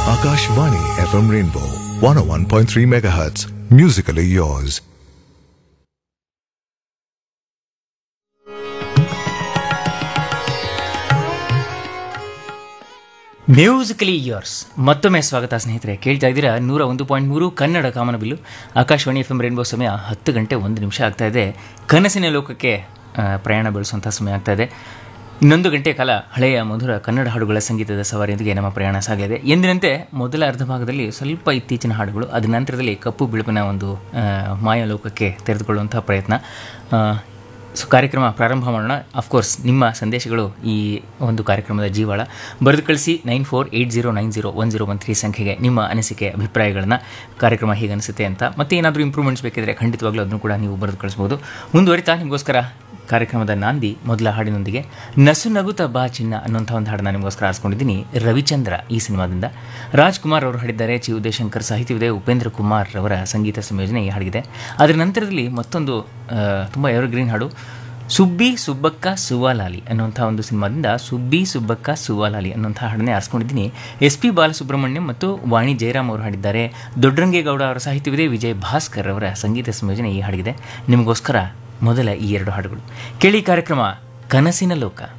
Akashvani FM Rainbow 101.3 MHz. Musically yours. Musically yours ಮತ್ತೊಮ್ಮೆ ಸ್ವಾಗತ ಸ್ನೇಹಿತರೆ ಕೇಳ್ತಾ ಇದ್ದೀರಾ ನೂರ ಒಂದು ಪಾಯಿಂಟ್ ಮೂರು ಕನ್ನಡ ಕಾಮನಬಿಲ್ಲು ಆಕಾಶವಾಣಿ ಎಫ್ ಎಂ ರೇನ್ಬೋ ಸಮಯ ಹತ್ತು ಗಂಟೆ ಒಂದು ನಿಮಿಷ ಆಗ್ತಾ ಇದೆ ಕನಸಿನ ಲೋಕಕ್ಕೆ ಆ, ಪ್ರಯಾಣ ಬೆಳೆಸುವಂಥ ಸಮಯ ಆಗ್ತಾ ಇದೆ ಇನ್ನೊಂದು ಗಂಟೆ ಕಾಲ ಹಳೆಯ ಮಧುರ ಕನ್ನಡ ಹಾಡುಗಳ ಸಂಗೀತದ ಸವಾರಿಯೊಂದಿಗೆ ನಮ್ಮ ಪ್ರಯಾಣ ಸಾಗಲಿದೆ ಎಂದಿನಂತೆ ಮೊದಲ ಅರ್ಧ ಭಾಗದಲ್ಲಿ ಸ್ವಲ್ಪ ಇತ್ತೀಚಿನ ಹಾಡುಗಳು ಅದ ನಂತರದಲ್ಲಿ ಕಪ್ಪು ಬಿಳುಪಿನ ಒಂದು ಆ, ಮಾಯಾಲೋಕಕ್ಕೆ ತೆರೆದುಕೊಳ್ಳುವಂಥ ಪ್ರಯತ್ನ ಆ, ಸೊ ಕಾರ್ಯಕ್ರಮ ಪ್ರಾರಂಭ ಮಾಡೋಣ ಅಫ್ಕೋರ್ಸ್ ನಿಮ್ಮ ಸಂದೇಶಗಳು ಈ ಒಂದು ಕಾರ್ಯಕ್ರಮದ ಜೀವಾಳ ಬರೆದು ಕಳಿಸಿ nine four eight zero nine zero one zero one three ಸಂಖ್ಯೆಗೆ ನಿಮ್ಮ ಅನಿಸಿಕೆ ಅಭಿಪ್ರಾಯಗಳನ್ನ ಕಾರ್ಯಕ್ರಮ ಹೇಗೆ ಅನಿಸುತ್ತೆ ಅಂತ ಮತ್ತೆ ಏನಾದರೂ ಇಂಪ್ರೂವ್ಮೆಂಟ್ಸ್ ಬೇಕಿದ್ರೆ ಖಂಡಿತವಾಗ್ಲೂ ಅದನ್ನು ಕೂಡ ನೀವು ಬರೆದು ಕಳಿಸ್ಬೋದು ಮುಂದುವರಿತಾ ನಿಮಗೋಸ್ಕರ ಕಾರ್ಯಕ್ರಮದ ನಾಂದಿ ಮೊದಲ ಹಾಡಿನೊಂದಿಗೆ ನಸು ನಗುತ್ತ ಬಾ ಚಿನ್ನ ಅನ್ನುವಂಥ ಒಂದು ಹಾಡನ್ನ ನಿಮಗೋಸ್ಕರ ಆರಿಸ್ಕೊಂಡಿದ್ದೀನಿ ರವಿಚಂದ್ರ ಈ ಸಿನಿಮಾದಿಂದ ರಾಜ್ಕುಮಾರ್ ಅವರು ಹಾಡಿದ್ದಾರೆ ಚಿ ಉದಯಶಂಕರ್ ಸಾಹಿತ್ಯವಿದೆ ಉಪೇಂದ್ರ ಕುಮಾರ್ ಅವರ ಸಂಗೀತ ಸಂಯೋಜನೆ ಈ ಹಾಡಿಗಿದೆ ಅದರ ನಂತರದಲ್ಲಿ ಮತ್ತೊಂದು ತುಂಬ ಎವರ್ಗ್ರೀನ್ ಹಾಡು ಸುಬ್ಬಿ ಸುಬ್ಬಕ್ಕ ಸುವಾಲಾಲಿ ಅನ್ನುವಂಥ ಒಂದು ಸಿನಿಮಾದಿಂದ ಸುಬ್ಬಿ ಸುಬ್ಬಕ್ಕ ಸುವಾಲಾಲಿ ಅನ್ನುವಂಥ ಹಾಡನ್ನೇ ಆರಿಸ್ಕೊಂಡಿದ್ದೀನಿ ಎಸ್ ಪಿ ಬಾಲಸುಬ್ರಹ್ಮಣ್ಯಂ ಮತ್ತು ವಾಣಿ ಜಯರಾಮ್ ಅವರು ಹಾಡಿದ್ದಾರೆ ದೊಡ್ಡರಂಗೇಗೌಡ ಅವರ ಸಾಹಿತ್ಯವಿದೆ ವಿಜಯ್ ಭಾಸ್ಕರ್ ಅವರ ಸಂಗೀತ ಸಂಯೋಜನೆ ಈ ಹಾಡಿಗಿದೆ ನಿಮಗೋಸ್ಕರ ಮೊದಲ ಈ ಎರಡು ಹಾಡುಗಳು ಕೇಳಿ ಕಾರ್ಯಕ್ರಮ ಕನಸಿನ ಲೋಕ